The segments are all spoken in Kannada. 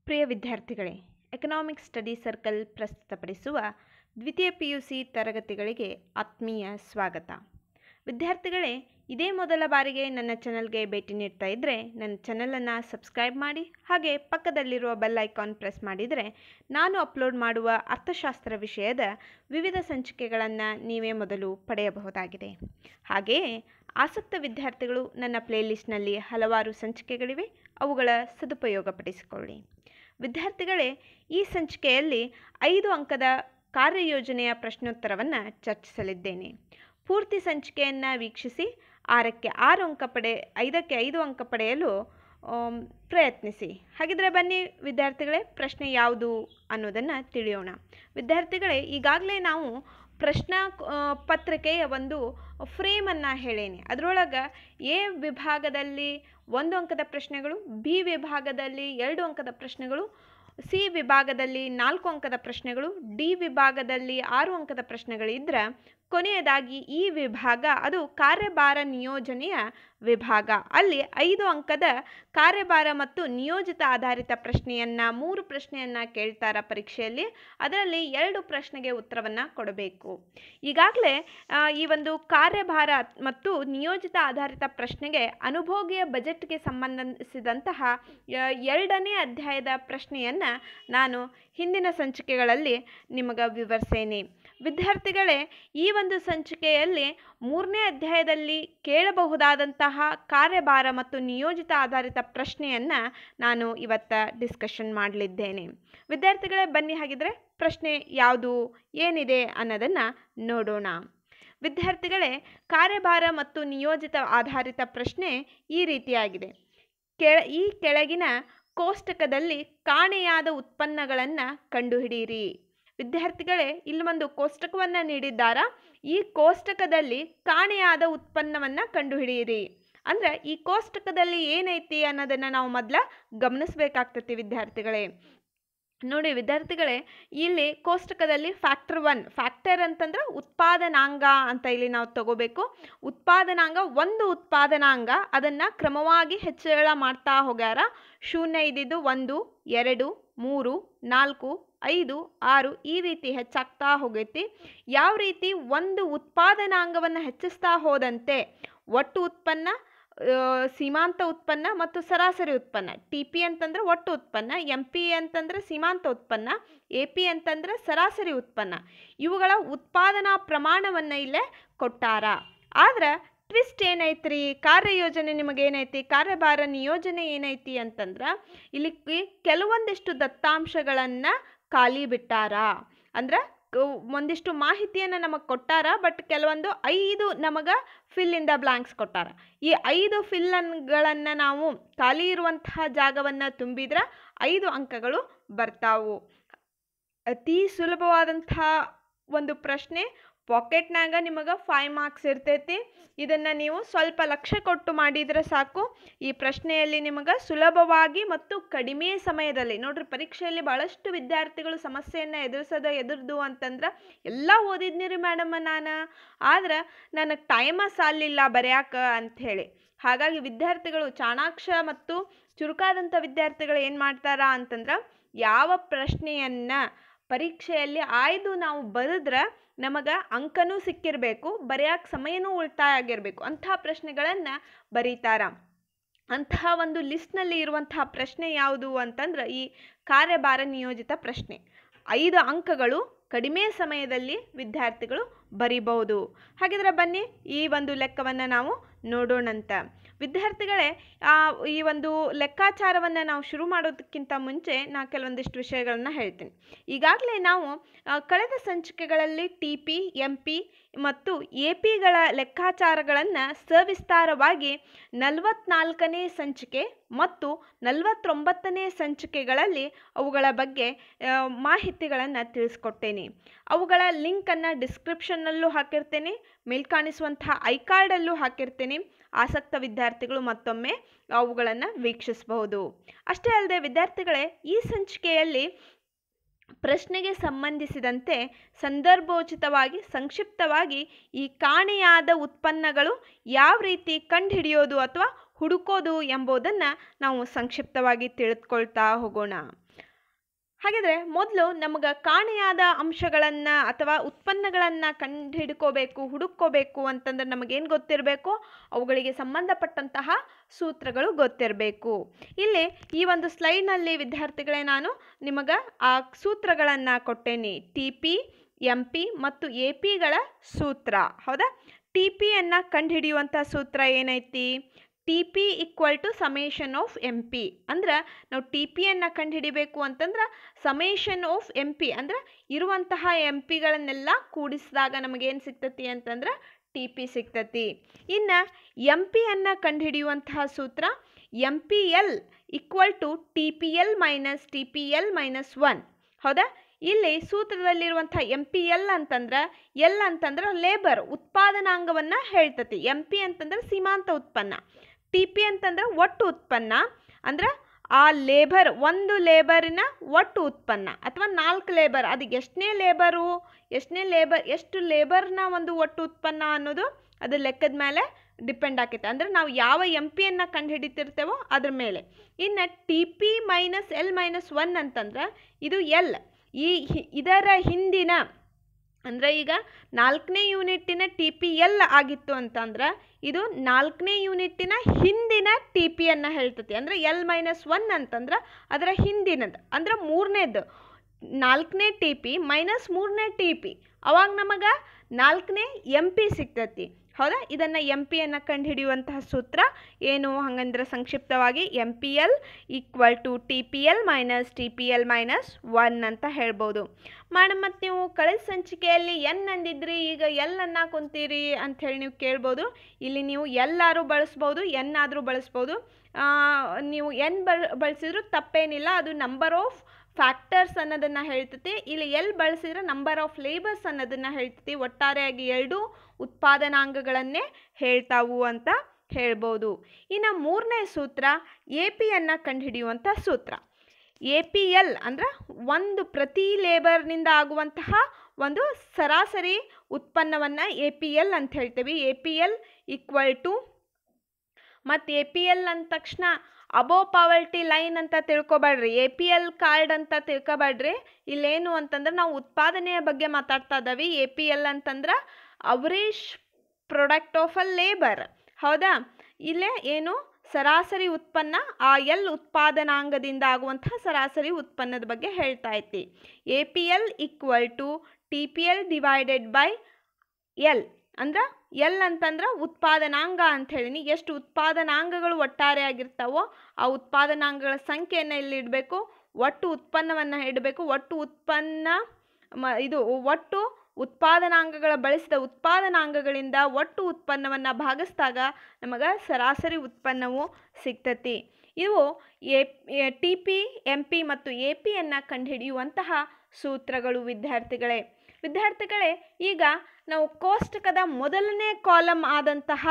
ಪ್ರಿಯ ವಿದ್ಯಾರ್ಥಿಗಳೇ ಎಕನಾಮಿಕ್ ಸ್ಟಡಿ ಸರ್ಕಲ್ ಪ್ರಸ್ತುತಪಡಿಸುವ ದ್ವಿತೀಯ ಪಿ ಯು ಸಿ ತರಗತಿಗಳಿಗೆ ಆತ್ಮೀಯ ಸ್ವಾಗತ ವಿದ್ಯಾರ್ಥಿಗಳೇ ಇದೇ ಮೊದಲ ಬಾರಿಗೆ ನನ್ನ ಚಾನಲ್ಗೆ ಭೇಟಿ ನೀಡ್ತಾ ಇದ್ದರೆ ನನ್ನ ಚಾನಲನ್ನು ಸಬ್ಸ್ಕ್ರೈಬ್ ಮಾಡಿ ಹಾಗೆ ಪಕ್ಕದಲ್ಲಿರುವ ಬೆಲ್ ಐಕಾನ್ ಪ್ರೆಸ್ ಮಾಡಿದರೆ ನಾನು ಅಪ್ಲೋಡ್ ಮಾಡುವ ಅರ್ಥಶಾಸ್ತ್ರ ವಿಷಯದ ವಿವಿಧ ಸಂಚಿಕೆಗಳನ್ನು ನೀವೇ ಮೊದಲು ಪಡೆಯಬಹುದಾಗಿದೆ ಹಾಗೆಯೇ ಆಸಕ್ತ ವಿದ್ಯಾರ್ಥಿಗಳು ನನ್ನ ಪ್ಲೇಲಿಸ್ಟ್ನಲ್ಲಿ ಹಲವಾರು ಸಂಚಿಕೆಗಳಿವೆ ಅವುಗಳ ಸದುಪಯೋಗಪಡಿಸಿಕೊಳ್ಳಿ ವಿದ್ಯಾರ್ಥಿಗಳೇ ಈ ಸಂಚಿಕೆಯಲ್ಲಿ ಐದು ಅಂಕದ ಕಾರ್ಯಯೋಜನೆಯ ಪ್ರಶ್ನೋತ್ತರವನ್ನು ಚರ್ಚಿಸಲಿದ್ದೇನೆ ಪೂರ್ತಿ ಸಂಚಿಕೆಯನ್ನು ವೀಕ್ಷಿಸಿ ಆರಕ್ಕೆ ಆರು ಅಂಕ ಪಡೆ ಐದಕ್ಕೆ ಐದು ಅಂಕ ಪಡೆಯಲು ಆಮ್, ಪ್ರಯತ್ನಿಸಿ ಹಾಗಿದ್ರೆ ಬನ್ನಿ ವಿದ್ಯಾರ್ಥಿಗಳೇ ಪ್ರಶ್ನೆ ಯಾವುದು ಅನ್ನೋದನ್ನು ತಿಳಿಯೋಣ ವಿದ್ಯಾರ್ಥಿಗಳೇ ಈಗಾಗಲೇ ನಾವು ಪ್ರಶ್ನಾ ಆ, ಪತ್ರಿಕೆಯ ಒಂದು ಫ್ರೇಮನ್ನು ಹೇಳೇನೆ ಅದರೊಳಗೆ ಎ ವಿಭಾಗದಲ್ಲಿ ಒಂದು ಅಂಕದ ಪ್ರಶ್ನೆಗಳು ಬಿ ವಿಭಾಗದಲ್ಲಿ ಎರಡು ಅಂಕದ ಪ್ರಶ್ನೆಗಳು ಸಿ ವಿಭಾಗದಲ್ಲಿ ನಾಲ್ಕು ಅಂಕದ ಪ್ರಶ್ನೆಗಳು ಡಿ ವಿಭಾಗದಲ್ಲಿ ಆರು ಅಂಕದ ಪ್ರಶ್ನೆಗಳಿದ್ರೆ ಕೊನೆಯದಾಗಿ ಈ ವಿಭಾಗ ಅದು ಕಾರ್ಯಭಾರ ನಿಯೋಜನೆಯ ವಿಭಾಗ ಅಲ್ಲಿ ಐದು ಅಂಕದ ಕಾರ್ಯಭಾರ ಮತ್ತು ನಿಯೋಜಿತ ಆಧಾರಿತ ಪ್ರಶ್ನೆಯನ್ನು ಮೂರು ಪ್ರಶ್ನೆಯನ್ನು ಕೇಳ್ತಾರ ಪರೀಕ್ಷೆಯಲ್ಲಿ ಅದರಲ್ಲಿ ಎರಡು ಪ್ರಶ್ನೆಗೆ ಉತ್ತರವನ್ನು ಕೊಡಬೇಕು ಈಗಾಗಲೇ ಆ, ಈ ಒಂದು ಕಾರ್ಯಭಾರ ಮತ್ತು ನಿಯೋಜಿತ ಆಧಾರಿತ ಪ್ರಶ್ನೆಗೆ ಅನುಭೋಗಿಯ ಬಜೆಟ್ಗೆ ಸಂಬಂಧಿಸಿದಂತಹ ಯ- ಎರಡನೇ ಅಧ್ಯಾಯದ ಪ್ರಶ್ನೆಯನ್ನು ನಾನು ಹಿಂದಿನ ಸಂಚಿಕೆಗಳಲ್ಲಿ ನಿಮಗೆ ವಿವರಿಸೇನೆ ವಿದ್ಯಾರ್ಥಿಗಳೇ ಈ ಒಂದು ಸಂಚಿಕೆಯಲ್ಲಿ ಮೂರನೇ ಅಧ್ಯಾಯದಲ್ಲಿ ಕೇಳಬಹುದಾದಂತಹ ಕಾರ್ಯಭಾರ ಮತ್ತು ನಿಯೋಜಿತ ಆಧಾರಿತ ಪ್ರಶ್ನೆಯನ್ನು ನಾನು ಇವತ್ತು ಡಿಸ್ಕಷನ್ ಮಾಡಲಿದ್ದೇನೆ ವಿದ್ಯಾರ್ಥಿಗಳೇ ಬನ್ನಿ ಹಾಗಿದ್ರೆ ಪ್ರಶ್ನೆ ಯಾವುದು ಏನಿದೆ ಅನ್ನೋದನ್ನು ನೋಡೋಣ ವಿದ್ಯಾರ್ಥಿಗಳೇ ಕಾರ್ಯಭಾರ ಮತ್ತು ನಿಯೋಜಿತ ಆಧಾರಿತ ಪ್ರಶ್ನೆ ಈ ರೀತಿಯಾಗಿದೆ ಕೆಳ ಈ ಕೆಳಗಿನ ಕೋಷ್ಟಕದಲ್ಲಿ ಕಾಣೆಯಾದ ಉತ್ಪನ್ನಗಳನ್ನು ಕಂಡುಹಿಡಿಯಿರಿ ವಿದ್ಯಾರ್ಥಿಗಳೇ ಇಲ್ಲಿ ಒಂದು ಕೋಷ್ಟಕವನ್ನು ನೀಡಿದ್ದಾರಾ ಈ ಕೋಷ್ಟಕದಲ್ಲಿ ಕಾಣೆಯಾದ ಉತ್ಪನ್ನವನ್ನು ಕಂಡುಹಿಡಿಯಿರಿ ಅಂದ್ರೆ ಈ ಕೋಷ್ಟಕದಲ್ಲಿ ಏನೈತಿ ಅನ್ನೋದನ್ನು ನಾವು ಮೊದಲ ಗಮನಿಸಬೇಕಾಗ್ತೈತಿ ವಿದ್ಯಾರ್ಥಿಗಳೇ ನೋಡಿ ವಿದ್ಯಾರ್ಥಿಗಳೇ ಇಲ್ಲಿ ಕೋಷ್ಟಕದಲ್ಲಿ ಫ್ಯಾಕ್ಟರ್ ಒನ್ ಫ್ಯಾಕ್ಟರ್ ಅಂತಂದ್ರೆ ಉತ್ಪಾದನಾಂಗ ಅಂತ ಇಲ್ಲಿ ನಾವು ತಗೋಬೇಕು ಉತ್ಪಾದನಾಂಗ ಒಂದು ಉತ್ಪಾದನಾಂಗ ಅದನ್ನು ಕ್ರಮವಾಗಿ ಹೆಚ್ಚಳ ಮಾಡ್ತಾ ಹೋಗ್ಯಾರ ಶೂನ್ಯ ಇದ್ದಿದ್ದು ಒಂದು ಎರಡು ಮೂರು ನಾಲ್ಕು ಐದು ಆರು ಈ ರೀತಿ ಹೆಚ್ಚಾಗ್ತಾ ಹೋಗೈತಿ ಯಾವ ರೀತಿ ಒಂದು ಉತ್ಪಾದನಾಂಗವನ್ನು ಹೆಚ್ಚಿಸ್ತಾ ಹೋದಂತೆ ಒಟ್ಟು ಉತ್ಪನ್ನ ಆ, ಸೀಮಾಂತ ಉತ್ಪನ್ನ ಮತ್ತು ಸರಾಸರಿ ಉತ್ಪನ್ನ ಟಿ ಪಿ ಅಂತಂದ್ರೆ ಒಟ್ಟು ಉತ್ಪನ್ನ ಎಂ ಪಿ ಅಂತಂದ್ರೆ ಸೀಮಾಂತ ಉತ್ಪನ್ನ ಎ ಪಿ ಅಂತಂದ್ರೆ ಸರಾಸರಿ ಉತ್ಪನ್ನ ಇವುಗಳ ಉತ್ಪಾದನಾ ಪ್ರಮಾಣವನ್ನು ಇಲ್ಲೇ ಕೊಟ್ಟಾರ ಆದ್ರೆ ಟ್ವಿಸ್ಟ್ ಏನೈತ್ರಿ ಕಾರ್ಯಯೋಜನೆ ನಿಮಗೇನೈತಿ ಕಾರ್ಯಭಾರ ನಿಯೋಜನೆ ಏನೈತಿ ಅಂತಂದ್ರೆ ಇಲ್ಲಿ ಕಿ- ಕೆಲವೊಂದಿಷ್ಟು ದತ್ತಾಂಶಗಳನ್ನು ಖಾಲಿ ಬಿಟ್ಟಾರ ಅಂದ್ರೆ ಕ- ಒಂದಿಷ್ಟು ಮಾಹಿತಿಯನ್ನು ನಮಗೆ ಕೊಟ್ಟಾರ ಬಟ್ ಕೆಲವೊಂದು ಐದು ನಮಗೆ ಫಿಲ್ ಇನ್ ದ ಬ್ಲಾಂಕ್ಸ್ ಕೊಟ್ಟಾರ ಈ ಐದು ಫಿಲ್ಲನ್ಗಳನ್ನು ನಾವು ಖಾಲಿ ಇರುವಂತಹ ಜಾಗವನ್ನು ತುಂಬಿದ್ರೆ ಐದು ಅಂಕಗಳು ಬರ್ತಾವು ಅತಿ ಸುಲಭವಾದಂತಹ ಒಂದು ಪ್ರಶ್ನೆ ಪಾಕೆಟ್ನಾಗ ನಿಮಗೆ ಫೈವ್ ಮಾರ್ಕ್ಸ್ ಇರ್ತೈತಿ ಇದನ್ನು ನೀವು ಸ್ವಲ್ಪ ಲಕ್ಷ್ಯ ಕೊಟ್ಟು ಮಾಡಿದರೆ ಸಾಕು ಈ ಪ್ರಶ್ನೆಯಲ್ಲಿ ನಿಮಗೆ ಸುಲಭವಾಗಿ ಮತ್ತು ಕಡಿಮೆ ಸಮಯದಲ್ಲಿ ನೋಡ್ರಿ ಪರೀಕ್ಷೆಯಲ್ಲಿ ಭಾಳಷ್ಟು ವಿದ್ಯಾರ್ಥಿಗಳು ಸಮಸ್ಯೆಯನ್ನು ಎದುರಿಸೋದ ಎದುರ್ದು ಅಂತಂದ್ರೆ ಎಲ್ಲ ಓದಿದ್ನಿ ರೀ ಮೇಡಮ್ ನಾನು ಆದ್ರೆ ನನಗೆ ಟೈಮ ಸಾಲಿಲ್ಲ ಬರ್ಯಾಕ ಅಂಥೇಳಿ ಹಾಗಾಗಿ ವಿದ್ಯಾರ್ಥಿಗಳು ಚಾಣಾಕ್ಷ ಮತ್ತು ಚುರುಕಾದಂಥ ವಿದ್ಯಾರ್ಥಿಗಳು ಏನು ಮಾಡ್ತಾರ ಅಂತಂದ್ರೆ ಯಾವ ಪ್ರಶ್ನೆಯನ್ನು ಪರೀಕ್ಷೆಯಲ್ಲಿ ಆಯ್ದು ನಾವು ಬರೆದ್ರೆ ನಮಗೆ ಅಂಕನೂ ಸಿಕ್ಕಿರಬೇಕು ಬರೆಯೋಕೆ ಸಮಯನೂ ಉಳಿತಾಯ ಆಗಿರಬೇಕು ಅಂತಹ ಪ್ರಶ್ನೆಗಳನ್ನು ಬರೀತಾರ ಅಂತಹ ಒಂದು ಲಿಸ್ಟ್ನಲ್ಲಿ ಇರುವಂತಹ ಪ್ರಶ್ನೆ ಯಾವುದು ಅಂತಂದ್ರೆ ಈ ಕಾರ್ಯಭಾರ ನಿಯೋಜಿತ ಪ್ರಶ್ನೆ ಐದು ಅಂಕಗಳು ಕಡಿಮೆ ಸಮಯದಲ್ಲಿ ವಿದ್ಯಾರ್ಥಿಗಳು ಬರಿಬಹುದು ಹಾಗಿದ್ರೆ ಬನ್ನಿ ಈ ಒಂದು ಲೆಕ್ಕವನ್ನು ನಾವು ನೋಡೋಣಂತ ವಿದ್ಯಾರ್ಥಿಗಳೇ ಆ, ಈ ಒಂದು ಲೆಕ್ಕಾಚಾರವನ್ನು ನಾವು ಶುರು ಮಾಡೋದಕ್ಕಿಂತ ಮುಂಚೆ ನಾ ಕೆಲವೊಂದಿಷ್ಟು ವಿಷಯಗಳನ್ನ ಹೇಳ್ತೀನಿ ಈಗಾಗಲೇ ನಾವು ಆ, ಕಳೆದ ಸಂಚಿಕೆಗಳಲ್ಲಿ ಟಿ ಪಿ ಎಂ ಪಿ ಮತ್ತು ಎ ಪಿಗಳ ಲೆಕ್ಕಾಚಾರಗಳನ್ನು ಸವಿಸ್ತಾರವಾಗಿ ನಲವತ್ನಾಲ್ಕನೇ ಸಂಚಿಕೆ ಮತ್ತು ನಲವತ್ತೊಂಬತ್ತನೇ ಸಂಚಿಕೆಗಳಲ್ಲಿ ಅವುಗಳ ಬಗ್ಗೆ ಮಾಹಿತಿಗಳನ್ನು ತಿಳಿಸ್ಕೊಟ್ಟೇನೆ ಅವುಗಳ ಲಿಂಕನ್ನು ಡಿಸ್ಕ್ರಿಪ್ಷನ್ನಲ್ಲೂ ಹಾಕಿರ್ತೇನೆ ಮೇಲ್ ಕಾಣಿಸುವಂತಹ ಐ ಕಾರ್ಡಲ್ಲೂ ಹಾಕಿರ್ತೇನೆ ಆಸಕ್ತ ವಿದ್ಯಾರ್ಥಿಗಳು ಮತ್ತೊಮ್ಮೆ ಅವುಗಳನ್ನು ವೀಕ್ಷಿಸಬಹುದು ಅಷ್ಟೇ ಅಲ್ಲದೆ ವಿದ್ಯಾರ್ಥಿಗಳೇ ಈ ಸಂಚಿಕೆಯಲ್ಲಿ ಪ್ರಶ್ನೆಗೆ ಸಂಬಂಧಿಸಿದಂತೆ ಸಂದರ್ಭೋಚಿತವಾಗಿ ಸಂಕ್ಷಿಪ್ತವಾಗಿ ಈ ಕಾಣೆಯಾದ ಉತ್ಪನ್ನಗಳು ಯಾವ ರೀತಿ ಕಂಡುಹಿಡಿಯೋದು ಅಥವಾ ಹುಡುಕೋದು ಎಂಬುದನ್ನು ನಾವು ಸಂಕ್ಷಿಪ್ತವಾಗಿ ತಿಳಿದುಕೊಳ್ತಾ ಹೋಗೋಣ ಹಾಗಿದ್ರೆ ಮೊದಲು ನಮಗೆ ಕಾಣೆಯಾದ ಅಂಶಗಳನ್ನು ಅಥವಾ ಉತ್ಪನ್ನಗಳನ್ನು ಕಂಡುಹಿಡ್ಕೋಬೇಕು ಹುಡುಕೋಬೇಕು ಅಂತಂದ್ರೆ ನಮಗೇನು ಗೊತ್ತಿರಬೇಕು ಅವುಗಳಿಗೆ ಸಂಬಂಧಪಟ್ಟಂತಹ ಸೂತ್ರಗಳು ಗೊತ್ತಿರಬೇಕು ಇಲ್ಲಿ ಈ ಒಂದು ಸ್ಲೈಡ್ನಲ್ಲಿ ವಿದ್ಯಾರ್ಥಿಗಳೇ ನಾನು ನಿಮಗೆ ಆ ಸೂತ್ರಗಳನ್ನು ಕೊಟ್ಟೇನಿ ಟಿ ಪಿ ಎಂ ಪಿ ಮತ್ತು ಎ ಪಿಗಳ ಸೂತ್ರ ಹೌದಾ ಟಿ ಪಿಯನ್ನು ಕಂಡುಹಿಡಿಯುವಂಥ ಸೂತ್ರ ಏನೈತಿ T P equal to summation of M P ಅಂದ್ರೆ ನಾವು ಟಿ ಪಿಯನ್ನು ಕಂಡುಹಿಡಿಬೇಕು ಅಂತಂದ್ರೆ ಸಮೇಷನ್ ಆಫ್ ಎಂ ಪಿ ಅಂದ್ರೆ ಇರುವಂತಹ ಎಂ ಪಿಗಳನ್ನೆಲ್ಲ ಕೂಡಿಸಿದಾಗ ನಮಗೇನು ಸಿಗ್ತತಿ ಅಂತಂದ್ರೆ ಟಿ ಪಿ ಸಿಗ್ತತಿ ಇನ್ನು ಎಂ ಪಿಯನ್ನು ಕಂಡುಹಿಡಿಯುವಂತಹ ಸೂತ್ರ M P L equal to T P L minus T P L minus one ಹೌದಾ ಇಲ್ಲಿ ಸೂತ್ರದಲ್ಲಿರುವಂಥ ಎಂ ಪಿ ಎಲ್ ಅಂತಂದ್ರೆ ಎಲ್ ಅಂತಂದ್ರೆ ಲೇಬರ್ ಉತ್ಪಾದನಾಂಗವನ್ನು ಹೇಳ್ತತಿ ಎಂ ಪಿ ಅಂತಂದ್ರೆ ಸೀಮಾಂತ ಉತ್ಪನ್ನ ಟಿ ಪಿ ಅಂತಂದ್ರೆ ಒಟ್ಟು ಉತ್ಪನ್ನ ಅಂದ್ರೆ ಆ ಲೇಬರ್ ಒಂದು ಲೇಬರಿನ ಒಟ್ಟು ಉತ್ಪನ್ನ ಅಥವಾ ನಾಲ್ಕು ಲೇಬರ್ ಅದಕ್ಕೆ ಎಷ್ಟನೇ ಲೇಬರು ಎಷ್ಟನೇ ಲೇಬರ್ ಎಷ್ಟು ಲೇಬರ್ನ ಒಂದು ಒಟ್ಟು ಉತ್ಪನ್ನ ಅನ್ನೋದು ಅದು ಲೆಕ್ಕದ ಮೇಲೆ ಡಿಪೆಂಡ್ ಆಕೈತೆ ಅಂದರೆ ನಾವು ಯಾವ ಎಂ ಪಿಯನ್ನು ಕಂಡುಹಿಡಿತಿರ್ತೇವೋ ಅದ್ರ ಮೇಲೆ ಇನ್ನು T P minus L minus one ಅಂತಂದ್ರೆ ಇದು ಎಲ್ ಈ ಹಿ- ಇದರ ಹಿಂದಿನ ಅಂದರೆ ಈಗ ನಾಲ್ಕನೇ ಯೂನಿಟ್ಟಿನ ಟಿ ಪಿ ಎಲ್ ಆಗಿತ್ತು ಅಂತಂದ್ರೆ ಇದು ನಾಲ್ಕನೇ ಯೂನಿಟ್ಟಿನ ಹಿಂದಿನ ಟಿ ಪಿಯನ್ನು ಹೇಳ್ತತಿ ಅಂದರೆ ಎಲ್ ಮೈನಸ್ ಒನ್ ಅಂತಂದ್ರೆ ಅದರ ಹಿಂದಿನದು ಅಂದ್ರೆ ಮೂರನೇದು ನಾಲ್ಕನೇ ಟಿ ಪಿ ಮೈನಸ್ ಮೂರನೇ ಟಿ ಪಿ ಅವಾಗ ನಮಗೆ ನಾಲ್ಕನೇ ಎಂ ಪಿ ಸಿಗ್ತತಿ ಹೌದಾ ಇದನ್ನು ಎಂ ಪಿಯನ್ನು ಕಂಡುಹಿಡಿಯುವಂತಹ ಸೂತ್ರ ಏನು ಹಂಗಂದ್ರೆ ಸಂಕ್ಷಿಪ್ತವಾಗಿ M P L equal to T P L minus T P L minus one ಅಂತ ಹೇಳ್ಬೋದು ಮೇಡಮ್ ಮತ್ತು ನೀವು ಕಳೆದ ಸಂಚಿಕೆಯಲ್ಲಿ ಎನ್ ಅಂದಿದ್ರಿ ಈಗ ಎಲ್ ಅನ್ನ ಕುಂತೀರಿ ಅಂಥೇಳಿ ನೀವು ಕೇಳ್ಬೋದು ಇಲ್ಲಿ ನೀವು ಎಲ್ಲಾರು ಬಳಸ್ಬೋದು ಎನ್ ಆದರೂ ಬಳಸ್ಬೋದು ಆ, ನೀವು ಎನ್ ಬಳ ಬಳಸಿದ್ರು ತಪ್ಪೇನಿಲ್ಲ ಅದು ನಂಬರ್ ಆಫ್ ಫ್ಯಾಕ್ಟರ್ಸ್ ಅನ್ನೋದನ್ನು ಹೇಳ್ತತಿ ಇಲ್ಲಿ ಎಲ್ ಬಳಸಿದ್ರೆ ನಂಬರ್ ಆಫ್ ಲೇಬರ್ಸ್ ಅನ್ನೋದನ್ನು ಹೇಳ್ತತಿ ಒಟ್ಟಾರೆಯಾಗಿ ಎರಡು ಉತ್ಪಾದನಾಂಗಗಳನ್ನೇ ಹೇಳ್ತಾವು ಅಂತ ಹೇಳ್ಬೋದು ಇನ್ನು ಮೂರನೇ ಸೂತ್ರ ಎ ಪಿಯನ್ನು ಕಂಡುಹಿಡಿಯುವಂಥ ಸೂತ್ರ ಎ ಪಿ ಎಲ್ ಅಂದ್ರೆ ಒಂದು ಪ್ರತಿ ಲೇಬರ್ನಿಂದ ಆಗುವಂತಹ ಒಂದು ಸರಾಸರಿ ಉತ್ಪನ್ನವನ್ನು ಎ ಪಿ ಎಲ್ ಅಂತ ಹೇಳ್ತೀವಿ A P L equal to ಮತ್ತು ಎ ಪಿ ಎಲ್ ಅಂದ ತಕ್ಷಣ ಅಬೋ ಪಾವರ್ಟಿ ಲೈನ್ ಅಂತ ತಿಳ್ಕೊಬೇಡ್ರಿ ಎ ಪಿ ಎಲ್ ಕಾರ್ಡ್ ಅಂತ ತಿಳ್ಕೊಬೇಡ್ರಿ ಇಲ್ಲೇನು ಅಂತಂದ್ರೆ ನಾವು ಉತ್ಪಾದನೆಯ ಬಗ್ಗೆ ಮಾತಾಡ್ತಾ ಇದ್ದೀವಿ ಎ ಪಿ ಎಲ್ ಅಂತಂದ್ರೆ average product of a labour ಹೌದಾ ಇಲ್ಲೇ ಏನು ಸರಾಸರಿ ಉತ್ಪನ್ನ ಆ ಎಲ್ ಉತ್ಪಾದನಾಂಗದಿಂದ ಆಗುವಂತಹ ಸರಾಸರಿ ಉತ್ಪನ್ನದ ಬಗ್ಗೆ ಹೇಳ್ತಾ ಐತಿ A P L equal to T P L divided by L ಅಂದ್ರೆ ಎಲ್ ಅಂತಂದ್ರೆ ಉತ್ಪಾದನಾಂಗ ಅಂತ ಹೇಳಿನಿ ಎಷ್ಟು ಉತ್ಪಾದನಾಂಗಗಳು ಒಟ್ಟಾರೆ ಆಗಿರ್ತಾವೋ ಆ ಉತ್ಪಾದನಾಂಗಗಳ ಸಂಖ್ಯೆಯನ್ನು ಇಲ್ಲಿ ಇಡಬೇಕು ಒಟ್ಟು ಉತ್ಪನ್ನವನ್ನು ಇಡಬೇಕು ಒಟ್ಟು ಉತ್ಪನ್ನ ಮ ಇದು ಒಟ್ಟು ಉತ್ಪಾದನಾಂಗಗಳ ಬಳಸಿದ ಉತ್ಪಾದನಾಂಗಗಳಿಂದ ಒಟ್ಟು ಉತ್ಪನ್ನವನ್ನು ಭಾಗಿಸಿದಾಗ ನಮಗೆ ಸರಾಸರಿ ಉತ್ಪನ್ನವು ಸಿಗ್ತತಿ ಇವು A T P M P ಮತ್ತು ಎ ಪಿಯನ್ನು ಕಂಡುಹಿಡಿಯುವಂತಹ ಸೂತ್ರಗಳು ವಿದ್ಯಾರ್ಥಿಗಳೇ ವಿದ್ಯಾರ್ಥಿಗಳೇ ಈಗ ನಾವು ಕೋಷ್ಟಕದ ಮೊದಲನೇ ಕಾಲಮ್ ಆದಂತಹ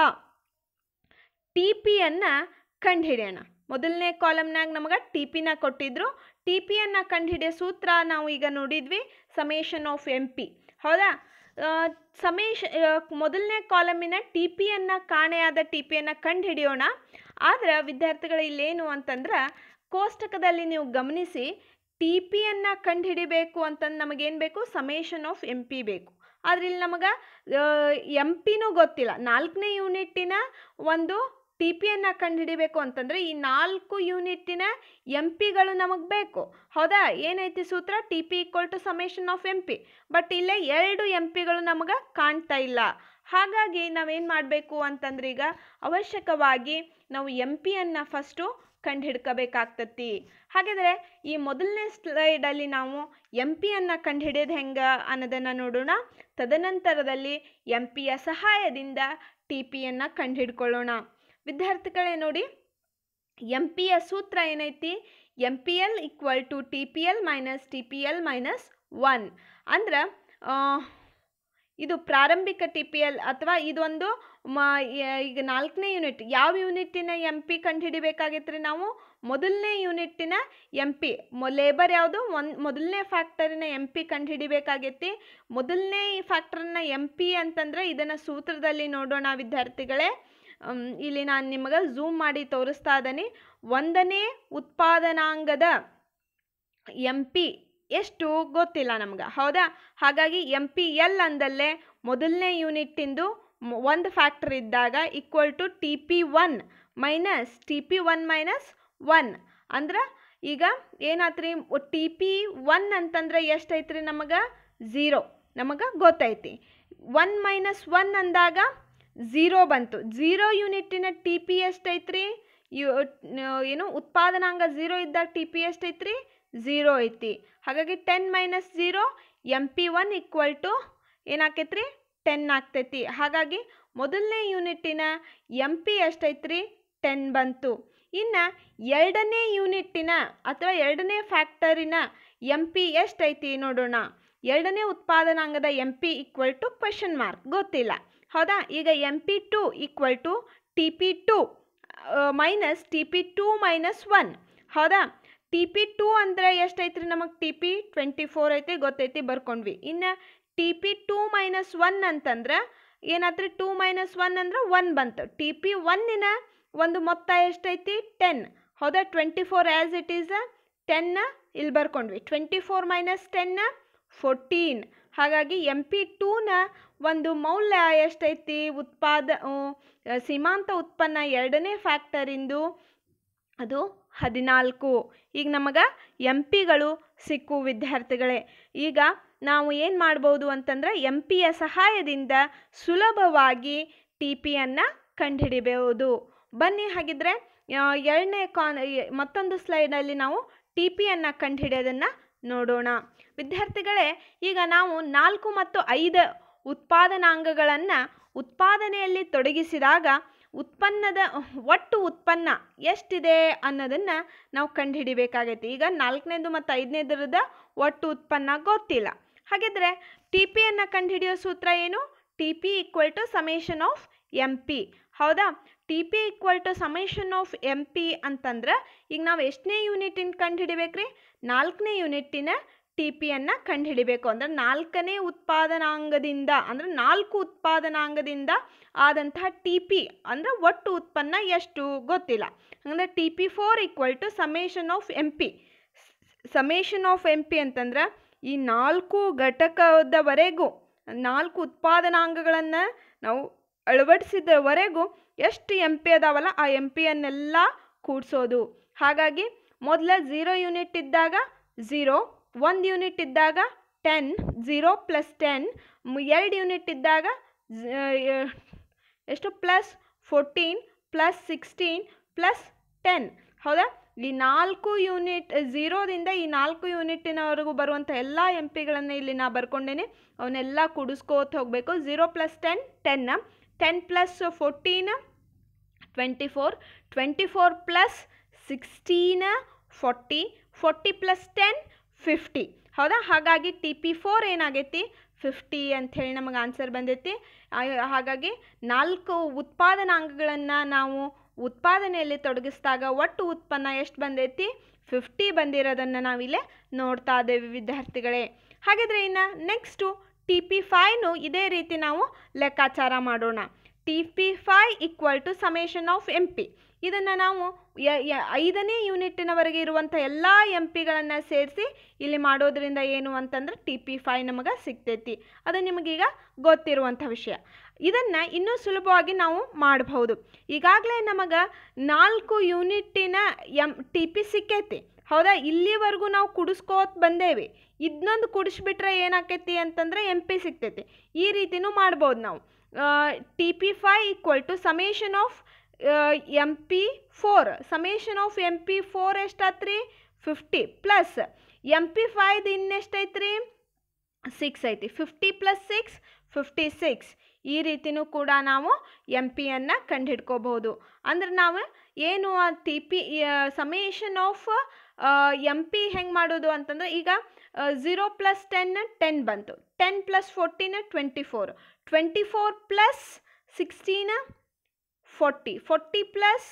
ಟಿ ಪಿಯನ್ನು ಕಂಡುಹಿಡಿಯೋಣ ಮೊದಲನೇ ಕಾಲಮ್ನಾಗ ನಮಗೆ ಟಿ ಪಿನ ಕೊಟ್ಟಿದ್ರು ಟಿ ಪಿಯನ್ನು ಕಂಡುಹಿಡಿಯೋ ಸೂತ್ರ ನಾವು ಈಗ ನೋಡಿದ್ವಿ ಸಮೇಷನ್ ಆಫ್ ಎಂ ಪಿ ಹೌದಾ ಆ, ಸಮೇಶ ಆ, ಮೊದಲನೇ ಕಾಲಮಿನ ಟಿ ಪಿಯನ್ನು ಕಾಣೆಯಾದ ಟಿ ಪಿಯನ್ನು ಕಂಡುಹಿಡಿಯೋಣ ಆದ್ರೆ ವಿದ್ಯಾರ್ಥಿಗಳು ಇಲ್ಲೇನು ಅಂತಂದ್ರೆ ಕೋಷ್ಟಕದಲ್ಲಿ ನೀವು ಗಮನಿಸಿ ಟಿ ಪಿಯನ್ನು ಕಂಡುಹಿಡಿಬೇಕು ಅಂತಂದು ನಮಗೇನು ಬೇಕು ಸಮೇಷನ್ ಆಫ್ ಎಂ ಪಿ ಬೇಕು ಆದ್ರೆ ಇಲ್ಲಿ ನಮಗೆ ಎಂ ಪಿನೂ ಗೊತ್ತಿಲ್ಲ ನಾಲ್ಕನೇ ಯೂನಿಟ್ಟಿನ ಒಂದು ಟಿ ಪಿಯನ್ನು ಕಂಡುಹಿಡಿಬೇಕು ಅಂತಂದರೆ ಈ ನಾಲ್ಕು ಯೂನಿಟ್ಟಿನ ಎಂ ಪಿಗಳು ನಮಗೆ ಬೇಕು ಹೌದಾ ಏನೈತಿ ಸೂತ್ರ T P equal to summation of M P but ಇಲ್ಲೇ ಎರಡು ಎಂ ಪಿಗಳು ನಮಗೆ ಕಾಣ್ತಾ ಇಲ್ಲ ಹಾಗಾಗಿ ನಾವೇನು ಮಾಡಬೇಕು ಅಂತಂದ್ರೆ ಈಗ ಅವಶ್ಯಕವಾಗಿ ನಾವು ಎಂ ಪಿಯನ್ನು ಫಸ್ಟು ಕಂಡುಹಿಡ್ಕೋಬೇಕಾಗ್ತತಿ ಹಾಗಾದರೆ ಈ ಮೊದಲನೇ ಸ್ಲೈಡಲ್ಲಿ ನಾವು ಎಂ ಪಿಯನ್ನು ಕಂಡುಹಿಡಿಯೋದು ಹೆಂಗೆ ಅನ್ನೋದನ್ನು ನೋಡೋಣ ತದನಂತರದಲ್ಲಿ ಎಂ ಪಿಯ ಸಹಾಯದಿಂದ ಟಿ ಪಿಯನ್ನು ಕಂಡುಹಿಡ್ಕೊಳ್ಳೋಣ ವಿದ್ಯಾರ್ಥಿಗಳೇ ನೋಡಿ ಎಂ ಪಿಯ ಸೂತ್ರ ಏನೈತಿ M P L equal to T P L minus T P L minus one ಅಂದ್ರೆ ಆ, ಇದು ಪ್ರಾರಂಭಿಕ ಟಿ ಪಿ ಎಲ್ ಅಥವಾ ಇದೊಂದು ಮ ಯ- ಈಗ ನಾಲ್ಕನೇ ಯೂನಿಟ್ ಯಾವ ಯೂನಿಟ್ಟಿನ ಎಂ ಪಿ ಕಂಡುಹಿಡಿಬೇಕಾಗಿತ್ತು ರೀ ನಾವು ಮೊದಲನೇ ಯೂನಿಟ್ಟಿನ ಎಂ ಪಿ ಮೊ ಲೇಬರ್ ಯಾವುದು ಒಂದು ಮೊದಲನೇ ಫ್ಯಾಕ್ಟರಿನ ಎಂ ಪಿ ಕಂಡುಹಿಡಿಬೇಕಾಗೈತಿ ಮೊದಲನೇ ಫ್ಯಾಕ್ಟರ್ನ ಎಂ ಪಿ ಅಂತಂದರೆ ಇದನ್ನು ಸೂತ್ರದಲ್ಲಿ ನೋಡೋಣ ವಿದ್ಯಾರ್ಥಿಗಳೇ ಅಮ್, ಇಲ್ಲಿ ನಾನು ನಿಮಗೆ ಝೂಮ್ ಮಾಡಿ ತೋರಿಸ್ತಾ ಇದ್ದೀನಿ ಒಂದನೇ ಉತ್ಪಾದನಾಂಗದ ಎಂ ಪಿ ಎಷ್ಟು ಗೊತ್ತಿಲ್ಲ ನಮ್ಗೆ ಹೌದಾ ಹಾಗಾಗಿ ಎಮ್ ಪಿ ಎಲ್ ಅಂದಲ್ಲೇ ಮೊದಲನೇ ಯೂನಿಟ್ಟಿಂದು ಒಂದು ಫ್ಯಾಕ್ಟರ್ ಇದ್ದಾಗ equal to T P one minus T P one minus one ಅಂದ್ರೆ ಈಗ ಏನಾತ್ರಿ ಟಿ ಪಿ ಒನ್ ಅಂತಂದ್ರೆ ಎಷ್ಟೈತ್ರಿ ನಮಗೆ ಝೀರೋ ನಮಗೆ ಗೊತ್ತೈತಿ ಒನ್ ಮೈನಸ್ ಒನ್ ಅಂದಾಗ ಝೀರೋ ಬಂತು ಝೀರೋ ಯೂನಿಟ್ಟಿನ ಟಿ ಪಿ ಎಷ್ಟೈತ್ರಿ ಯು ಏನು ಉತ್ಪಾದನಾಂಗ ಝೀರೋ ಇದ್ದಾಗ ಟಿ ಪಿ ಎಷ್ಟೈತ್ರಿ ಝೀರೋ ಐತಿ ಹಾಗಾಗಿ ten minus zero M P one equal to ಏನಾಕೈತ್ರಿ ಟೆನ್ ಆಗ್ತೈತಿ ಹಾಗಾಗಿ ಮೊದಲನೇ ಯೂನಿಟ್ಟಿನ ಎಮ್ ಪಿ ಎಷ್ಟೈತ್ರಿ ಟೆನ್ ಬಂತು ಇನ್ನು ಎರಡನೇ ಯೂನಿಟ್ಟಿನ ಅಥವಾ ಎರಡನೇ ಫ್ಯಾಕ್ಟರಿನ ಎಮ್ ಪಿ ಎಷ್ಟೈತಿ ನೋಡೋಣ ಎರಡನೇ ಉತ್ಪಾದನಾಂಗದ M P equal to question mark ಗೊತ್ತಿಲ್ಲ ಹೌದಾ ಈಗ M P two equal to T P two minus T P two minus one ಹೌದಾ ಟಿ ಪಿ ಟು ಅಂದರೆ ಎಷ್ಟೈತ್ರಿ ನಮಗೆ ಟಿ ಪಿ ಟ್ವೆಂಟಿ ಫೋರ್ ಐತಿ ಗೊತ್ತೈತಿ ಬರ್ಕೊಂಡ್ವಿ ಇನ್ನು T P two minus one ಅಂತಂದ್ರೆ ಏನಾತ್ರಿ ಟೂ ಮೈನಸ್ ಒನ್ ಅಂದ್ರೆ ಒನ್ ಬಂತು ಟಿ ಪಿ ಒನ್ನಿನ ಒಂದು ಮೊತ್ತ ಎಷ್ಟೈತಿ ಟೆನ್ ಹೌದಾ twenty four as it is ಟೆನ್ನ ಇಲ್ಲಿ ಬರ್ಕೊಂಡ್ವಿ ಟ್ವೆಂಟಿ ಫೋರ್ ಮೈನಸ್ ಟೆನ್ನ ಫೋರ್ಟೀನ್ ಹಾಗಾಗಿ ಎಮ್ ಪಿ ಟೂನ ಒಂದು ಮೌಲ್ಯ ಎಷ್ಟೈತಿ ಉತ್ಪಾದ ಸೀಮಾಂತ ಉತ್ಪನ್ನ ಎರಡನೇ ಫ್ಯಾಕ್ಟರಿಂದು ಅದು ಹದಿನಾಲ್ಕು ಈಗ ನಮಗೆ ಎಮ್ ಪಿಗಳು ಸಿಕ್ಕು ವಿದ್ಯಾರ್ಥಿಗಳೇ ಈಗ ನಾವು ಏನು ಮಾಡ್ಬೋದು ಅಂತಂದ್ರೆ ಎಮ್ ಪಿಯ ಸಹಾಯದಿಂದ ಸುಲಭವಾಗಿ ಟಿ ಪಿಯನ್ನು ಕಂಡುಹಿಡಿಬಹುದು ಬನ್ನಿ ಹಾಗಿದ್ರೆ ಎರಡನೇ ಕಾನ್ ಮತ್ತೊಂದು ಸ್ಲೈಡಲ್ಲಿ ನಾವು ಟಿ ಪಿಯನ್ನು ಕಂಡುಹಿಡಿಯೋದನ್ನು ನೋಡೋಣ ವಿದ್ಯಾರ್ಥಿಗಳೇ ಈಗ ನಾವು ನಾಲ್ಕು ಮತ್ತು ಐದು ಉತ್ಪಾದನಾಂಗಗಳನ್ನು ಉತ್ಪಾದನೆಯಲ್ಲಿ ತೊಡಗಿಸಿದಾಗ ಉತ್ಪನ್ನದ ಒಟ್ಟು ಉತ್ಪನ್ನ ಎಷ್ಟಿದೆ ಅನ್ನೋದನ್ನು ನಾವು ಕಂಡುಹಿಡಿಬೇಕಾಗೈತಿ ಈಗ ನಾಲ್ಕನೇದು ಮತ್ತು ಐದನೇದರದ ಒಟ್ಟು ಉತ್ಪನ್ನ ಗೊತ್ತಿಲ್ಲ ಹಾಗಿದ್ರೆ ಟಿ ಪಿಯನ್ನು ಕಂಡುಹಿಡಿಯೋ ಸೂತ್ರ ಏನು T P equal to summation of M P ಹೌದಾ T P equal to summation of M P ಅಂತಂದ್ರೆ ಈಗ ನಾವು ಎಷ್ಟನೇ ಯೂನಿಟಿನ ಕಂಡುಹಿಡಿಬೇಕ್ರಿ ನಾಲ್ಕನೇ ಯೂನಿಟ್ಟಿನ ಟಿ ಪಿಯನ್ನು ಕಂಡುಹಿಡಿಬೇಕು ಅಂದರೆ ನಾಲ್ಕನೇ ಉತ್ಪಾದನಾಂಗದಿಂದ ಅಂದರೆ ನಾಲ್ಕು ಉತ್ಪಾದನಾಂಗದಿಂದ ಆದಂತಹ ಟಿ ಪಿ ಅಂದರೆ ಒಟ್ಟು ಉತ್ಪನ್ನ ಎಷ್ಟು ಗೊತ್ತಿಲ್ಲ ಅಂದರೆ T P four equal to summation of M P summation of M P ಅಂತಂದ್ರೆ ಈ ನಾಲ್ಕು ಘಟಕದವರೆಗೂ ನಾಲ್ಕು ಉತ್ಪಾದನಾಂಗಗಳನ್ನು ನಾವು ಅಳವಡಿಸಿದವರೆಗೂ ಎಷ್ಟು ಎಮ್ ಪಿ ಅದಾವಲ್ಲ ಆ ಎಮ್ ಪಿಯನ್ನೆಲ್ಲ ಕೂಡಿಸೋದು ಹಾಗಾಗಿ ಮೊದಲ ಝೀರೋ ಯೂನಿಟ್ ಇದ್ದಾಗ ಝೀರೋ ಒಂದು ಯೂನಿಟ್ ಇದ್ದಾಗ ಟೆನ್ ಝೀರೋ ಪ್ಲಸ್ ಟೆನ್ ಎರಡು ಯೂನಿಟ್ ಇದ್ದಾಗ ಎಷ್ಟು plus fourteen plus sixteen plus ten ಹೌದಾ ಈ ನಾಲ್ಕು ಯೂನಿಟ್ ಝೀರೋದಿಂದ ಈ ನಾಲ್ಕು ಯೂನಿಟ್ಟಿನವರೆಗೂ ಬರುವಂಥ ಎಲ್ಲ ಎಮ್ ಪಿಗಳನ್ನು ಇಲ್ಲಿ ನಾ ಬರ್ಕೊಂಡೇನೆ ಅವನ್ನೆಲ್ಲ ಕೂಡಿಸ್ಕೋತ ಹೋಗಬೇಕು ಝೀರೋ ಪ್ಲಸ್ ಟೆನ್ ಟೆನ್ನ ten plus fourteen twenty four twenty four plus sixteen forty forty plus ten fifty ಹೌದಾ ಹಾಗಾಗಿ ಟಿ ಪಿ ಫೋರ್ ಏನಾಗೈತಿ ಫಿಫ್ಟಿ ಅಂಥೇಳಿ ನಮಗೆ ಆನ್ಸರ್ ಬಂದೈತಿ ಹಾಗಾಗಿ ನಾಲ್ಕು ಉತ್ಪಾದನಾಂಗಗಳನ್ನು ನಾವು ಉತ್ಪಾದನೆಯಲ್ಲಿ ತೊಡಗಿಸಿದಾಗ ಒಟ್ಟು ಉತ್ಪನ್ನ ಎಷ್ಟು ಬಂದೈತಿ ಫಿಫ್ಟಿ ಬಂದಿರೋದನ್ನು ನಾವಿಲ್ಲೇ ನೋಡ್ತಾ ಇದ್ದೇವೆ ವಿದ್ಯಾರ್ಥಿಗಳೇ ಹಾಗಿದ್ರೆ ಇನ್ನು ನೆಕ್ಸ್ಟು ಟಿ ಪಿ ಫೈನು ಇದೇ ರೀತಿ ನಾವು ಲೆಕ್ಕಾಚಾರ ಮಾಡೋಣ T P five equal to summation of M P ಇದನ್ನು ನಾವು ಐದನೇ ಯೂನಿಟ್ಟಿನವರೆಗೆ ಇರುವಂಥ ಎಲ್ಲ ಎಮ್ ಪಿಗಳನ್ನು ಸೇರಿಸಿ ಇಲ್ಲಿ ಮಾಡೋದ್ರಿಂದ ಏನು ಅಂತಂದ್ರೆ ಟಿ ಪಿ ಫೈ ನಮಗೆ ಸಿಗ್ತೈತಿ ಅದು ನಿಮಗೀಗ ಗೊತ್ತಿರುವಂಥ ವಿಷಯ ಇದನ್ನು ಇನ್ನೂ ಸುಲಭವಾಗಿ ನಾವು ಮಾಡಬಹುದು ಈಗಾಗಲೇ ನಮಗೆ ನಾಲ್ಕು ಯೂನಿಟ್ಟಿನ ಎಮ್ ಟಿ ಪಿ ಸಿಕ್ಕೈತಿ ಹೌದಾ ಇಲ್ಲಿವರೆಗೂ ನಾವು ಕುಡಿಸ್ಕೋತ ಬಂದೇವಿ ಇದನ್ನೊಂದು ಕುಡಿಸ್ಬಿಟ್ರೆ ಏನಾಕೈತಿ ಅಂತಂದರೆ ಎಮ್ ಪಿ ಸಿಗ್ತೈತಿ ಈ ರೀತಿನೂ ಮಾಡ್ಬೋದು ನಾವು T P five equal to summation of M P four summation of M P four ಎಷ್ಟಾತ್ರಿ ಫಿಫ್ಟಿ ಪ್ಲಸ್ ಎಮ್ ಪಿ ಫೈದು ಇನ್ನೆಷ್ಟೈತ್ರಿ ಸಿಕ್ಸ್ ಐತಿ fifty plus six fifty six ಈ ರೀತಿನೂ ಕೂಡ ನಾವು ಎಮ್ ಪಿಯನ್ನು ಕಂಡುಹಿಡ್ಕೋಬಹುದು ಅಂದ್ರೆ ನಾವು ಏನು ಆ T P summation of M P ಹೆಂಗೆ ಮಾಡೋದು ಅಂತಂದ್ರೆ ಈಗ ಝೀರೋ ಪ್ಲಸ್ ಟೆನ್ ಟೆನ್ ಬಂತು ten plus fourteen twenty four twenty four plus sixteen forty forty plus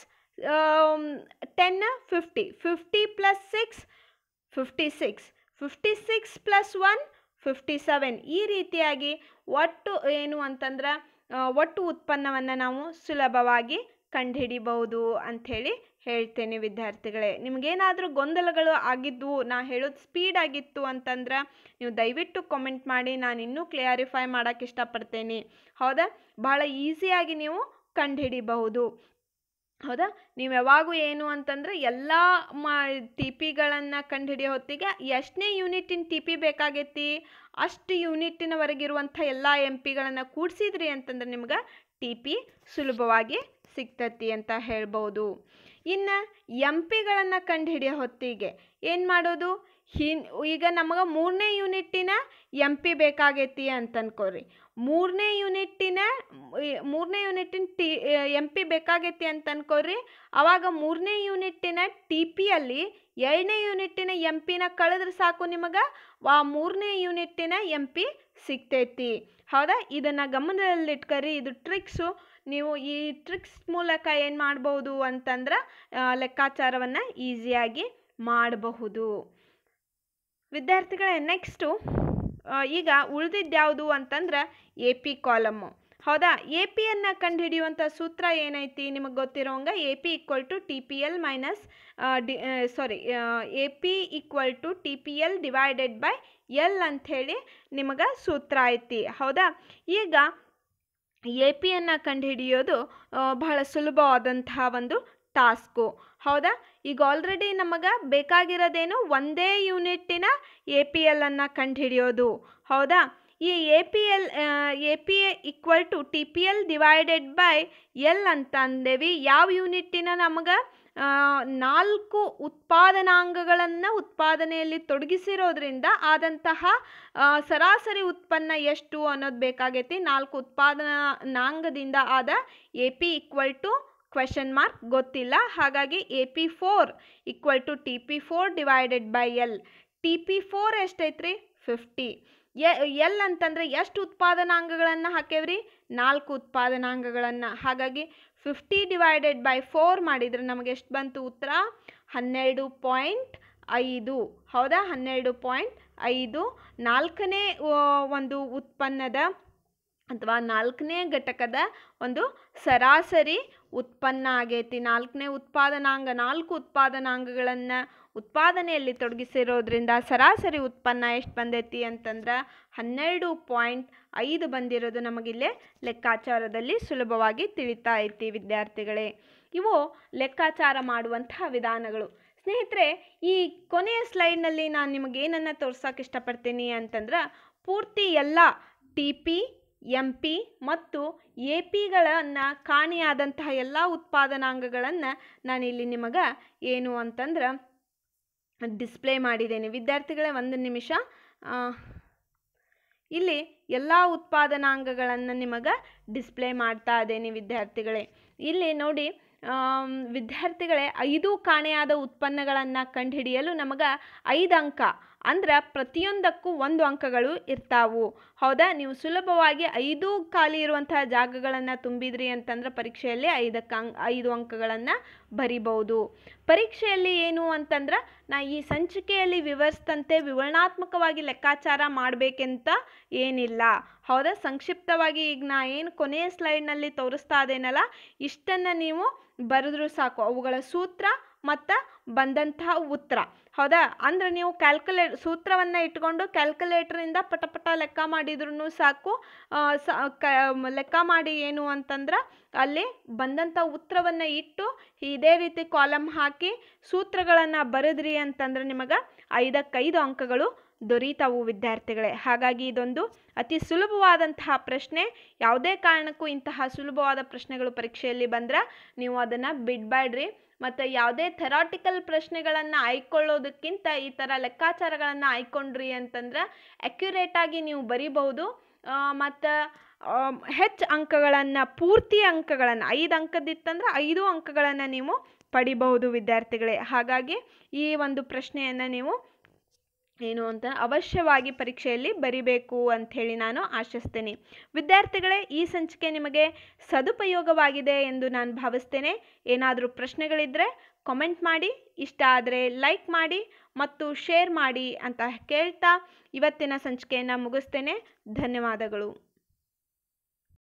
ten fifty fifty plus six fifty six fifty six plus one fifty seven ಈ ರೀತಿಯಾಗಿ ಒಟ್ಟು ಏನು ಅಂತಂದ್ರೆ ಒಟ್ಟು ಉತ್ಪನ್ನವನ್ನು ನಾವು ಸುಲಭವಾಗಿ ಕಂಡುಹಿಡಿಬಹುದು ಅಂಥೇಳಿ ಹೇಳ್ತೇನೆ ವಿದ್ಯಾರ್ಥಿಗಳೇ ನಿಮಗೇನಾದರೂ ಗೊಂದಲಗಳು ಆಗಿದ್ವು ನಾ ಹೇಳೋದು ಸ್ಪೀಡ್ ಆಗಿತ್ತು ಅಂತಂದ್ರೆ ನೀವು ದಯವಿಟ್ಟು ಕಾಮೆಂಟ್ ಮಾಡಿ ನಾನು ಇನ್ನೂ ಕ್ಲಿಯರಿಫೈ ಮಾಡೋಕ್ಕೆ ಇಷ್ಟಪಡ್ತೇನೆ ಹೌದಾ ಭಾಳ ಈಸಿಯಾಗಿ ನೀವು ಕಂಡುಹಿಡಿಬಹುದು ಹೌದಾ ನೀವು ಯಾವಾಗೂ ಏನು ಅಂತಂದ್ರೆ ಎಲ್ಲ ಮ ಟಿ ಪಿಗಳನ್ನು ಕಂಡುಹಿಡಿಯೋ ಹೊತ್ತಿಗೆ ಎಷ್ಟನೇ ಯೂನಿಟಿನ ಟಿ ಪಿ ಬೇಕಾಗೈತಿ ಅಷ್ಟು ಯೂನಿಟ್ಟಿನವರೆಗಿರುವಂಥ ಎಲ್ಲ ಎಂ ಪಿಗಳನ್ನು ಕೂಡಿಸಿದ್ರಿ ಅಂತಂದ್ರೆ ನಿಮ್ಗೆ ಟಿ ಪಿ ಸುಲಭವಾಗಿ ಸಿಗ್ತತಿ ಅಂತ ಹೇಳ್ಬೋದು ಇನ್ನು ಎಂ ಪಿಗಳನ್ನು ಕಂಡುಹಿಡಿಯೋ ಹೊತ್ತಿಗೆ ಏನು ಮಾಡೋದು ಹಿನ್ ಈಗ ನಮಗೆ ಮೂರನೇ ಯೂನಿಟ್ಟಿನ ಎಂ ಪಿ ಬೇಕಾಗೈತಿ ಅಂತ ಅನ್ಕೋರಿ ಮೂರನೇ ಯೂನಿಟ್ಟಿನ ಮೂರನೇ ಯೂನಿಟ್ಟಿನ ಟಿ ಎಂ ಪಿ ಬೇಕಾಗೈತಿ ಅಂತ ಅನ್ಕೋರಿ ಆವಾಗ ಮೂರನೇ ಯೂನಿಟ್ಟಿನ ಟಿ ಪಿಯಲ್ಲಿ ಎರಡನೇ ಯೂನಿಟ್ಟಿನ ಎಂ ಪಿನ ಕಳೆದ್ರೆ ಸಾಕು ನಿಮಗೆ ಆ ಮೂರನೇ ಯೂನಿಟ್ಟಿನ ಎಂ ಪಿ ಸಿಗ್ತೈತಿ ಹೌದಾ ಇದನ್ನು ಗಮನದಲ್ಲಿಟ್ಕರಿ ಇದು ಟ್ರಿಕ್ಸು ನೀವು ಈ ಟ್ರಿಕ್ಸ್ ಮೂಲಕ ಏನು ಮಾಡ್ಬೋದು ಅಂತಂದ್ರೆ ಲೆಕ್ಕಾಚಾರವನ್ನು ಈಸಿಯಾಗಿ ಮಾಡಬಹುದು ವಿದ್ಯಾರ್ಥಿಗಳೇ ನೆಕ್ಸ್ಟು ಈಗ ಉಳಿದಿದ್ದು ಯಾವುದು ಅಂತಂದ್ರೆ ಎ ಪಿ ಕಾಲಮ್ಮು ಹೌದಾ ಎ ಪಿಯನ್ನು ಕಂಡುಹಿಡಿಯುವಂಥ ಸೂತ್ರ ಏನೈತಿ ನಿಮಗೆ ಗೊತ್ತಿರೋಂಗೆ A P equal to T P L minus D sorry A P equal to T P L divided by L ಅಂಥೇಳಿ ನಿಮಗೆ ಸೂತ್ರ ಐತಿ ಹೌದಾ ಈಗ ಎ ಪಿಯನ್ನು ಕಂಡುಹಿಡಿಯೋದು ಬಹಳ ಸುಲಭವಾದಂತಹ ಒಂದು ಟಾಸ್ಕು ಹೌದಾ ಈಗ ಆಲ್ರೆಡಿ ನಮಗೆ ಬೇಕಾಗಿರೋದೇನು ಒಂದೇ ಯೂನಿಟ್ಟಿನ ಎ ಪಿ ಎಲ್ಲನ್ನು ಕಂಡುಹಿಡಿಯೋದು ಹೌದಾ ಈ A P L A P A equal to T P L divided by L ಅಂತ ಅಂದೇವಿ ಯಾವ ಯೂನಿಟ್ಟಿನ ನಮಗೆ ನಾಲ್ಕು ಉತ್ಪಾದನಾಂಗಗಳನ್ನು ಉತ್ಪಾದನೆಯಲ್ಲಿ ತೊಡಗಿಸಿರೋದ್ರಿಂದ ಆದಂತಹ ಸರಾಸರಿ ಉತ್ಪನ್ನ ಎಷ್ಟು ಅನ್ನೋದು ಬೇಕಾಗೈತಿ ನಾಲ್ಕು ಉತ್ಪಾದನಾಂಗದಿಂದ ಆದ A P equal to question mark ಗೊತ್ತಿಲ್ಲ ಹಾಗಾಗಿ A P four equal to T P four divided by L T P four ಎಷ್ಟೈತ್ರಿ ಫಿಫ್ಟಿ ಎಲ್ ಅಂತಂದರೆ ಎಷ್ಟು ಉತ್ಪಾದನಾಂಗಗಳನ್ನು ಹಾಕೇವ್ರಿ ನಾಲ್ಕು ಉತ್ಪಾದನಾಂಗಗಳನ್ನು ಹಾಗಾಗಿ ಫಿಫ್ಟಿ ಡಿವೈಡೆಡ್ ಬೈ ಫೋರ್ ಮಾಡಿದರೆ ನಮಗೆ ಎಷ್ಟು ಬಂತು ಉತ್ತರ ಹನ್ನೆರಡು ಪಾಯಿಂಟ್ ಐದು ಹೌದಾ ಹನ್ನೆರಡು ಪಾಯಿಂಟ್ ಐದು ನಾಲ್ಕನೇ ಒಂದು ಉತ್ಪನ್ನದ ಅಥವಾ ನಾಲ್ಕನೇ ಘಟಕದ ಒಂದು ಸರಾಸರಿ ಉತ್ಪನ್ನ ಆಗೈತಿ ನಾಲ್ಕನೇ ಉತ್ಪಾದನಾಂಗ ನಾಲ್ಕು ಉತ್ಪಾದನಾಂಗಗಳನ್ನು ಉತ್ಪಾದನೆಯಲ್ಲಿ ತೊಡಗಿಸಿರೋದ್ರಿಂದ ಸರಾಸರಿ ಉತ್ಪನ್ನ ಎಷ್ಟು ಬಂದೈತಿ ಅಂತಂದ್ರೆ ಹನ್ನೆರಡು ಪಾಯಿಂಟ್ ಐದು ಬಂದಿರೋದು ನಮಗಿಲ್ಲೇ ಲೆಕ್ಕಾಚಾರದಲ್ಲಿ ಸುಲಭವಾಗಿ ತಿಳಿತಾ ಐತಿ ವಿದ್ಯಾರ್ಥಿಗಳೇ ಇವು ಲೆಕ್ಕಾಚಾರ ಮಾಡುವಂತಹ ವಿಧಾನಗಳು ಸ್ನೇಹಿತರೆ ಈ ಕೊನೆಯ ಸ್ಲೈಡ್ನಲ್ಲಿ ನಾನು ನಿಮಗೆ ಏನನ್ನು ತೋರ್ಸೋಕೆ ಇಷ್ಟಪಡ್ತೀನಿ ಅಂತಂದ್ರೆ ಪೂರ್ತಿ ಎಲ್ಲ ಟಿ ಪಿ ಎಂ ಪಿ ಮತ್ತು ಎ ಪಿಗಳನ್ನು ಕಾಣೆಯಾದಂತಹ ಎಲ್ಲ ಉತ್ಪಾದನಾಂಗಗಳನ್ನು ನಾನಿಲ್ಲಿ ನಿಮಗೆ ಏನು ಅಂತಂದ್ರೆ ಡಿಸ್ಪ್ಲೇ ಮಾಡಿದ್ದೇನೆ ವಿದ್ಯಾರ್ಥಿಗಳೇ ಒಂದು ನಿಮಿಷ ಇಲ್ಲಿ ಎಲ್ಲ ಉತ್ಪಾದನಾಂಗಗಳನ್ನು ನಿಮಗೆ ಡಿಸ್ಪ್ಲೇ ಮಾಡ್ತಾ ಇದ್ದೇನೆ ವಿದ್ಯಾರ್ಥಿಗಳೇ ಇಲ್ಲಿ ನೋಡಿ ವಿದ್ಯಾರ್ಥಿಗಳೇ ಐದು ಕಾಣೆಯಾದ ಉತ್ಪನ್ನಗಳನ್ನು ಕಂಡುಹಿಡಿಯಲು ನಮಗೆ ಐದು ಅಂಕ ಅಂದ್ರೆ ಪ್ರತಿಯೊಂದಕ್ಕೂ ಒಂದು ಅಂಕಗಳು ಇರ್ತಾವು ಹೌದಾ ನೀವು ಸುಲಭವಾಗಿ ಐದು ಖಾಲಿ ಇರುವಂತಹ ಜಾಗಗಳನ್ನು ತುಂಬಿದ್ರಿ ಅಂತಂದ್ರೆ ಪರೀಕ್ಷೆಯಲ್ಲಿ ಐದಕ್ಕೆ ಅಂಕ್ ಐದು ಅಂಕಗಳನ್ನು ಬರಿಬಹುದು ಪರೀಕ್ಷೆಯಲ್ಲಿ ಏನು ಅಂತಂದ್ರೆ ನಾ ಈ ಸಂಚಿಕೆಯಲ್ಲಿ ವಿವರಿಸಿದಂತೆ ವಿವರಣಾತ್ಮಕವಾಗಿ ಲೆಕ್ಕಾಚಾರ ಮಾಡಬೇಕೆಂತ ಏನಿಲ್ಲ ಹೌದಾ ಸಂಕ್ಷಿಪ್ತವಾಗಿ ಈಗ ನಾ ಏನು ಕೊನೆಯ ಸ್ಲೈಡ್ನಲ್ಲಿ ತೋರಿಸ್ತಾ ಇದ್ದೇನಲ್ಲ ಇಷ್ಟನ್ನು ನೀವು ಬರೆದ್ರೂ ಸಾಕು ಅವುಗಳ ಸೂತ್ರ ಮತ್ತು ಬಂದಂತಹ ಉತ್ತರ ಹೌದಾ ಅಂದರೆ ನೀವು ಕ್ಯಾಲ್ಕುಲೇಟ್ ಸೂತ್ರವನ್ನು ಇಟ್ಕೊಂಡು ಕ್ಯಾಲ್ಕುಲೇಟ್ರಿಂದ ಪಟ ಪಟ ಲೆಕ್ಕ ಮಾಡಿದ್ರೂ ಸಾಕು ಸ ಕ ಲೆಕ್ಕ ಮಾಡಿ ಏನು ಅಂತಂದ್ರೆ ಅಲ್ಲಿ ಬಂದಂಥ ಉತ್ತರವನ್ನು ಇಟ್ಟು ಇದೇ ರೀತಿ ಕಾಲಮ್ ಹಾಕಿ ಸೂತ್ರಗಳನ್ನು ಬರೆದ್ರಿ ಅಂತಂದ್ರೆ ನಿಮಗೆ ಐದಕ್ಕೈದು ಅಂಕಗಳು ದೊರೀತಾವು ವಿದ್ಯಾರ್ಥಿಗಳೇ ಹಾಗಾಗಿ ಇದೊಂದು ಅತಿ ಸುಲಭವಾದಂತಹ ಪ್ರಶ್ನೆ ಯಾವುದೇ ಕಾರಣಕ್ಕೂ ಇಂತಹ ಸುಲಭವಾದ ಪ್ರಶ್ನೆಗಳು ಪರೀಕ್ಷೆಯಲ್ಲಿ ಬಂದ್ರೆ ನೀವು ಅದನ್ನು ಬಿಡಬೇಡ್ರಿ ಮತ್ತು ಯಾವುದೇ ಥೆರಾಟಿಕಲ್ ಪ್ರಶ್ನೆಗಳನ್ನು ಆಯ್ಕೊಳ್ಳೋದಕ್ಕಿಂತ ಈ ಥರ ಲೆಕ್ಕಾಚಾರಗಳನ್ನು ಆಯ್ಕೊಂಡ್ರಿ ಅಂತಂದ್ರೆ ಅಕ್ಯುರೇಟಾಗಿ ನೀವು ಬರಿಬಹುದು ಮತ್ತು ಹೆಚ್ಚು ಅಂಕಗಳನ್ನು ಪೂರ್ತಿ ಅಂಕಗಳನ್ನು ಐದು ಅಂಕದಿತ್ತಂದ್ರೆ ಐದು ಅಂಕಗಳನ್ನು ನೀವು ಪಡಿಬಹುದು ವಿದ್ಯಾರ್ಥಿಗಳೇ ಹಾಗಾಗಿ ಈ ಒಂದು ಪ್ರಶ್ನೆಯನ್ನು ನೀವು ಏನು ಅಂತ ಅವಶ್ಯವಾಗಿ ಪರೀಕ್ಷೆಯಲ್ಲಿ ಬರಿಬೇಕು ಅಂಥೇಳಿ ನಾನು ಆಶಿಸ್ತೇನೆ ವಿದ್ಯಾರ್ಥಿಗಳೇ ಈ ಸಂಚಿಕೆ ನಿಮಗೆ ಸದುಪಯೋಗವಾಗಿದೆ ಎಂದು ನಾನು ಭಾವಿಸ್ತೇನೆ ಏನಾದರೂ ಪ್ರಶ್ನೆಗಳಿದ್ದರೆ ಕಾಮೆಂಟ್ ಮಾಡಿ ಇಷ್ಟ ಆದರೆ ಲೈಕ್ ಮಾಡಿ ಮತ್ತು ಶೇರ್ ಮಾಡಿ ಅಂತ ಕೇಳ್ತಾ ಇವತ್ತಿನ ಸಂಚಿಕೆಯನ್ನು ಮುಗಿಸ್ತೇನೆ ಧನ್ಯವಾದಗಳು